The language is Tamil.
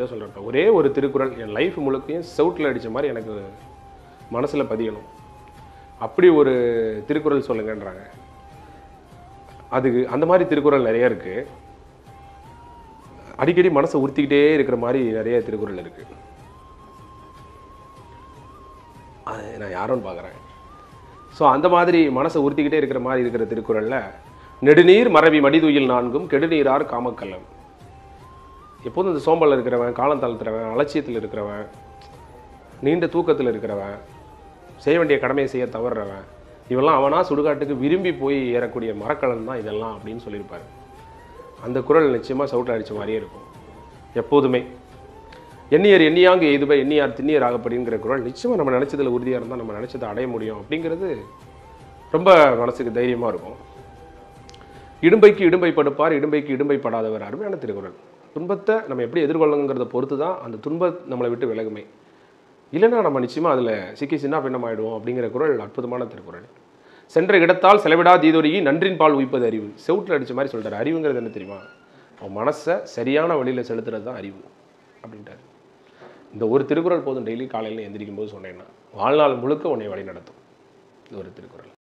இதை சொல்கிறேன் ஒரே ஒரு திருக்குறள் என் லைஃப் முழுக்கையும் செவுட்டில் அடித்த மாதிரி எனக்கு மனசில் பதியணும் அப்படி ஒரு திருக்குறள் சொல்லுங்கன்றாங்க அதுக்கு அந்த மாதிரி திருக்குறள் நிறைய இருக்குது அடிக்கடி மனசை உறுத்திக்கிட்டே இருக்கிற மாதிரி நிறைய திருக்குறள் இருக்குது அது நான் யாரோன்னு பார்க்குறேன் ஸோ அந்த மாதிரி மனசை உறுத்திக்கிட்டே இருக்கிற மாதிரி இருக்கிற திருக்குறளில் நெடுநீர் மறவி மடிதுயில் நான்கும் கெடுநீரார் காமக்கல்லம் எப்போதும் இந்த சோம்பலில் இருக்கிறவன் காலம் தளர்த்துறவன் அலட்சியத்தில் இருக்கிறவன் நீண்ட தூக்கத்தில் இருக்கிறவன் செய்ய வேண்டிய கடமையை செய்ய தவறுறவன் இவெல்லாம் அவனா சுடுகாட்டுக்கு விரும்பி போய் ஏறக்கூடிய மரக்கலன் தான் இதெல்லாம் அப்படின்னு சொல்லியிருப்பாரு அந்த குரல் நிச்சயமாக சவுட்டு அடித்த மாதிரியே இருக்கும் எப்போதுமே எண்ணியர் எண்ணியாங்கு எய்துப எண்ணியார் திண்ணியர் ஆகப்படிங்கிற குரல் நிச்சயமாக நம்ம நினச்சதில் உறுதியாக இருந்தால் நம்ம நினச்சதை அடைய முடியும் அப்படிங்கிறது ரொம்ப மனசுக்கு தைரியமாக இருக்கும் இடும்பைக்கு இடும்பை படுப்பார் இடும்பைக்கு இடும்பை படாதவர் அருமையான திருக்குறள் துன்பத்தை நம்ம எப்படி எதிர்கொள்ளணுங்கிறத பொறுத்து தான் அந்த துன்பம் நம்மளை விட்டு விலகுமே இல்லைன்னா நம்ம நிச்சயமாக அதில் சிக்கி சின்ன பின்னமாயிடுவோம் அப்படிங்கிற குரல் அற்புதமான திருக்குறள் சென்ற இடத்தால் செலவிடா தீதொருகி நன்றின் பால் உய்ப்பது அறிவு செவுட்டில் அடித்த மாதிரி சொல்லிட்டாரு அறிவுங்கிறது என்ன தெரியுமா உன் மனசை சரியான வழியில் செலுத்துறது தான் அறிவு அப்படின்ட்டாரு இந்த ஒரு திருக்குறள் போதும் டெய்லி காலையில் எந்திரிக்கும் போது சொன்னேன்னா வாழ்நாள் முழுக்க உன்னை வழி நடத்தும் இது ஒரு திருக்குறள்